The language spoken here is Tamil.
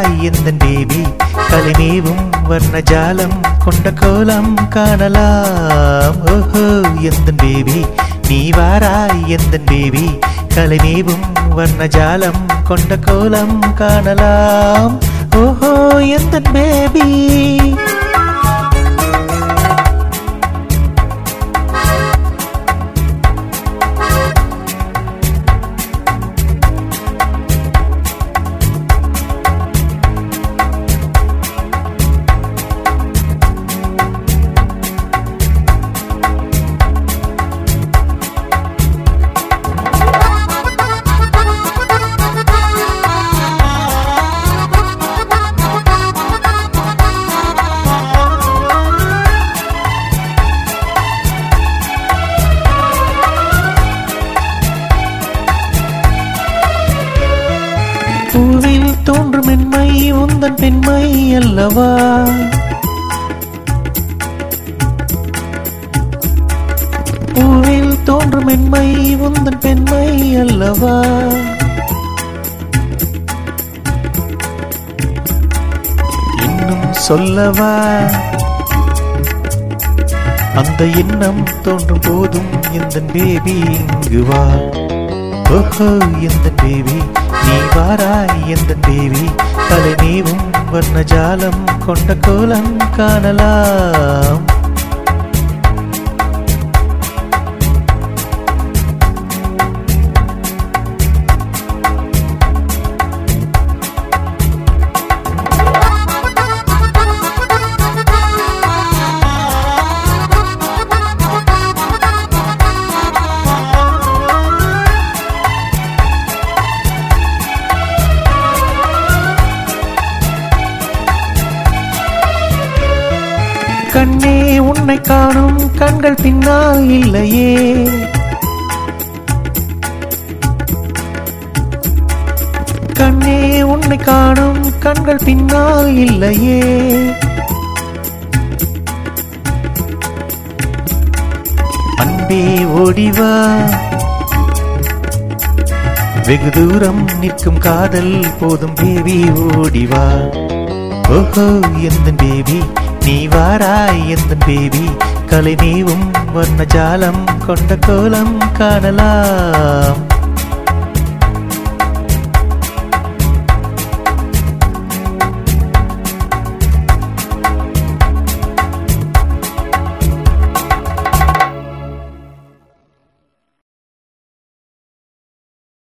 வாராய் எந்த பேபி கலிமேவும் வர்ண ஜாலம் கொண்ட கோலம் காணலாம் ஓஹோ எந்த பேபி நீ வாராய் எந்த பேபி கலிமேவும் வர்ண ஜாலம் கொண்ட கோலம் காணலாம் ஓஹோ எந்த பேபி பூவில் தோன்றும் மென்மை உந்தன் பெண்மை அல்லவா பூவில் தோன்றும் மென்மை உந்தன் பெண்மை அல்லவா இன்னும் சொல்லவா அந்த எண்ணம் தோன்றும் போதும் இந்த பேபி இங்கு வா ஓஹோ எந்த பேபி நீ வாராய் எந்த பேபி கலை நீவும் வர்ண ஜாலம் கொண்ட கோலம் காணலாம் கண்ணே உன்னை காணும் கண்கள் பின்னால் இல்லையே கண்ணே உன்னை காணும் கண்கள் பின்னால் இல்லையே அன்பே ஓடிவா வெகு தூரம் நிற்கும் காதல் போதும் பேபி ஓடிவா ஓஹோ எந்த பேபி நீ வாராய் எந்த பேபி கலை நீவும் வர்ண ஜாலம் கொண்ட கோலம் காணலாம்